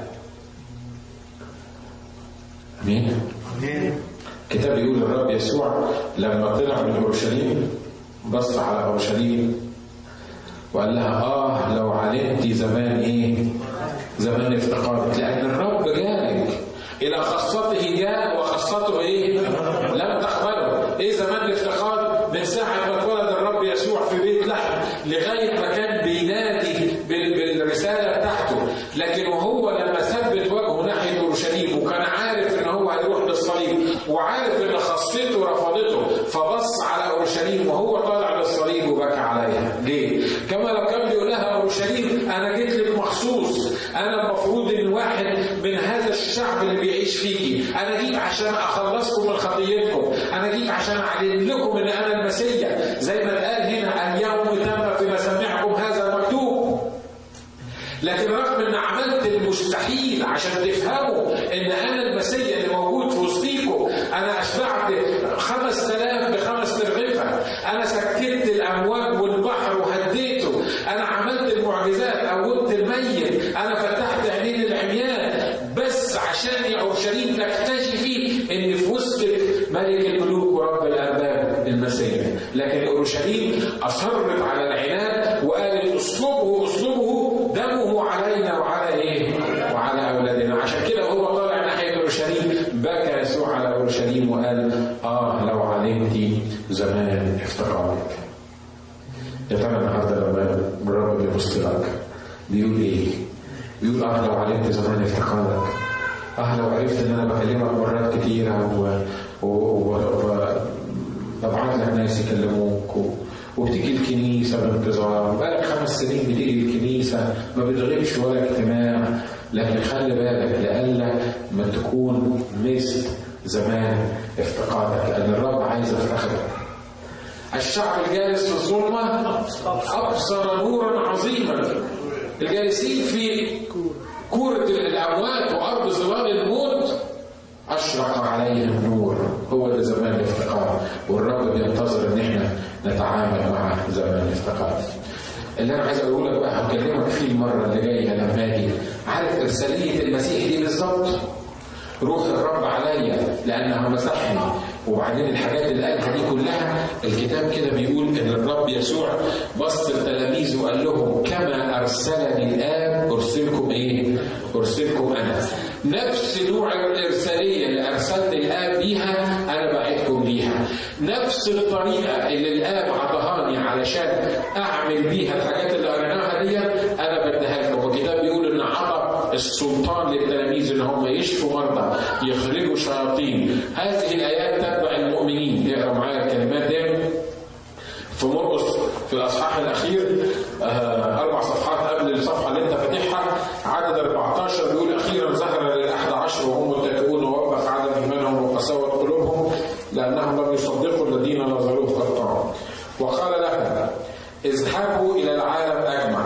امين؟ الكتاب يقول الرب يسوع لما طلع من اورشليم بص على اورشليم وقال لها اه لو علمت زمان ايه؟ زمان افتقارك لان الرب جالك الى خاصته جاء وخاصته ايه؟ لم تقبله ايه زمان الافتقار؟ من ساعه ما اتولد الرب يسوع في بيت لحم لغايه ما كان بينادي بالرساله بتاعته لكن وهو لما ثبت وجهه ناحيه اورشليم وكان عارف ان هو هيروح للصليب وعارف ان خاصته رفضته فبص على اورشليم وهو طالع للصليب وبكى عليها ليه؟ كما لو كان بيقول لها اورشليم انا جيت لك مخصوص انا المفروض ان واحد من هذا الشعب اللي بيعيش فيكي انا جيت عشان اخلصكم من خطيتكم انا جيت عشان اعلن لكم ان انا المسيح زي ما اتقال هنا اليوم تم في مسامعكم هذا المكتوب لكن رغم ان عملت المستحيل عشان تفهموا ان انا المسيح اللي موجود في وسطيكم انا اشبعت خمس تلاف بخمس ترغفة انا سكت الامواج والبحر وهديته انا عملت المعجزات قومت الميت انا فتحت عينين العميان بس عشان يا اورشليم تكتشفي ان في وسطك ملك الملوك ورب الارباب المسيح لكن اورشليم اصرت على العناد وقالت اصلبه اصلبه دمه علينا وعلى ايه؟ وعلى اولادنا عشان كده هو طالع ناحيه اورشليم بكى يسوع على اورشليم وقال اه لو علمت زمان افتقارك يا ترى النهارده لما الرب بيبص لك بيقول ايه؟ بيقول اه لو علمت زمان افتقارك اه لو عرفت ان انا بكلمك مرات كتيره و, و... و... و... ببعت لك ناس يكلموك و... وبتيجي الكنيسة بانتظار بقالك خمس سنين بتيجي الكنيسة ما بتغيبش ولا اجتماع لكن خلي بالك لألا ما تكون مست زمان افتقادك لأن الرب عايز يفتقدك الشعب الجالس في الظلمة أبصر نورا عظيما الجالسين في كورة الأموات وأرض ظلال الموت أشرق عليهم النور هو ده زمان الافتقار والرب بينتظر إن إحنا نتعامل مع زمان الافتقار اللي أنا عايز أقوله لك بقى هكلمك فيه المرة اللي جاية لما أجي عارف إرسالية المسيح دي بالظبط روح الرب عليا لأنه مسحني وبعدين الحاجات اللي قالها دي كلها الكتاب كده بيقول ان الرب يسوع بص لتلاميذه وقال لهم كما ارسلني الاب ارسلكم ايه؟ ارسلكم انا. نفس نوع الارساليه اللي ارسلني الاب بيها انا بعتكم ليها. نفس الطريقه اللي الاب عطاهاني علشان اعمل بيها الحاجات اللي قريناها دي انا بديها لكم والكتاب بيقول ان عطى السلطان للتلاميذ ان هم يشفوا مرضى يخرجوا شياطين هذه الايات تتبع المؤمنين اقرا معايا الكلمات دي في مرقس في الاصحاح الاخير آه اربع صفحات قبل الصفحه اللي انت فاتحها عدد 14 بيقول اخيرا ظهر للاحد عشر وهم متكئون ووبخ عدم ايمانهم وقساوه قلوبهم لانهم لم يصدقوا الذين نظروه قطعا وقال لهم اذهبوا الى العالم اجمع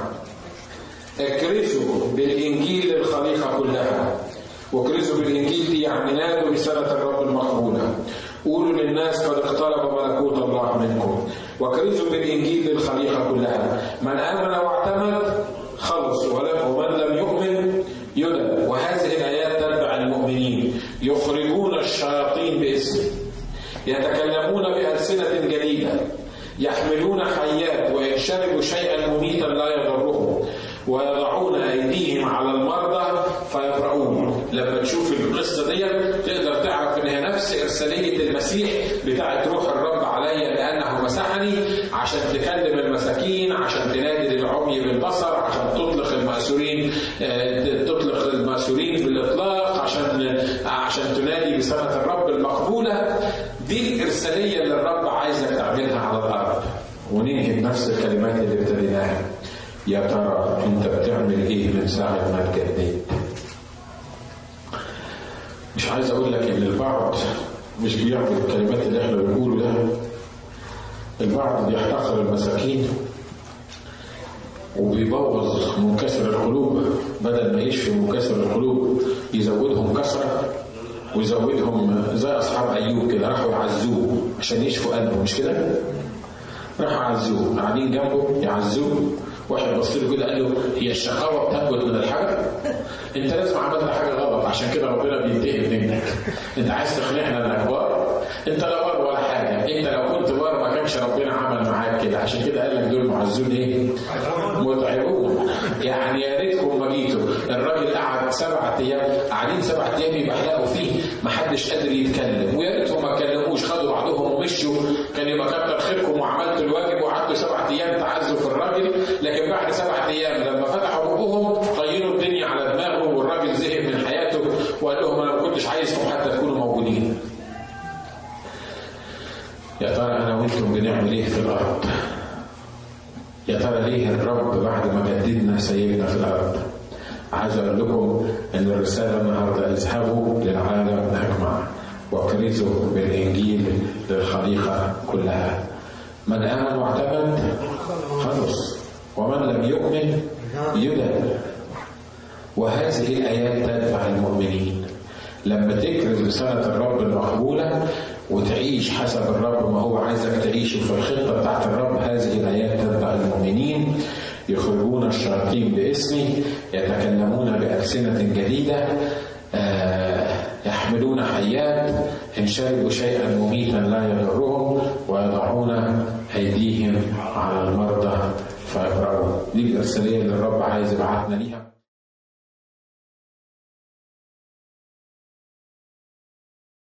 اكرزوا بالانجيل للخليقه كلها واكرزوا بالانجيل دي يعني نادوا بسنه الرب المقبوله قولوا للناس قد اقترب ملكوت الله منكم واكرزوا بالانجيل للخليقه كلها من امن واعتمد خلص ومن لم يؤمن يدم وهذه الايات تتبع المؤمنين يخرجون الشياطين باسمه يتكلمون بألسنة جديدة يحملون حيات وإن شربوا شيئا مميتا لا يضرهم ويضعون أيديهم على المرضى فيبرؤون لما تشوف القصة دي تقدر تعرف إن هي نفس إرسالية المسيح بتاعت روح الرب عليا لأنه مسحني عشان تكلم المساكين عشان تنادي للعمي بالبصر عشان تطلق المأسورين تطلق المأسورين بالإطلاق عشان عشان تنادي بسنة الرب المقبولة دي الإرسالية اللي الرب عايزك تعملها على الأرض وننهي بنفس الكلمات اللي ابتديناها يا ترى انت بتعمل ايه من ساعة ما اتجددت مش عايز اقول لك ان البعض مش بيعمل الكلمات اللي احنا بنقوله ده البعض بيحتقر المساكين وبيبوظ منكسر القلوب بدل ما يشفي منكسر القلوب يزودهم كسرة ويزودهم زي اصحاب ايوب كده راحوا يعزوه عشان يشفوا قلبه مش كده؟ راحوا يعزوه قاعدين جنبه يعزوه واحد بص له كده قال له هي الشقاوه بتنبت من الحجر؟ انت لازم عملت حاجه غلط عشان كده ربنا بينتقم منك. انت عايز تقنعنا انك بار؟ انت لا بار ولا حاجه، انت لو كنت بار ما كانش ربنا عمل معاك كده، عشان كده قال لك دول معزون ايه؟ متعبون. يعني يا ريتكم ما جيتوا، الراجل قعد سبع ايام قاعدين سبع ايام يبحلقوا فيه ما حدش قادر يتكلم، ويا ريتهم ما اتكلموش خدوا بعضهم ومشوا كان يبقى كتر خيركم وعملتوا الواجب وقعدوا سبع ايام تعزوا في الراجل لكن بعد سبعة أيام لما فتحوا بقهم طينوا الدنيا على دماغهم والراجل زهق من حياته وقال لهم أنا ما كنتش عايزكم حتى تكونوا موجودين. يا ترى أنا وأنتم بنعمل إيه في الأرض؟ يا ترى ليه الرب بعد ما جددنا سيبنا في الأرض؟ عايز أقول لكم إن الرسالة النهاردة اذهبوا للعالم أجمع واكرزوا بالإنجيل للخليقة كلها. من آمن واعتمد خلص ومن لم يؤمن يدن وهذه الآيات تدفع المؤمنين لما تكرز رسالة الرب المقبولة وتعيش حسب الرب ما هو عايزك تعيشه في الخطة بتاعت الرب هذه الآيات تتبع المؤمنين يخرجون الشياطين باسمي يتكلمون بألسنة جديدة آه يحملون حيات إن شربوا شيئا مميتا لا يضرهم ويضعون أيديهم على المرضى فيقرأوا دي الإرسالية اللي الرب عايز يبعثنا ليها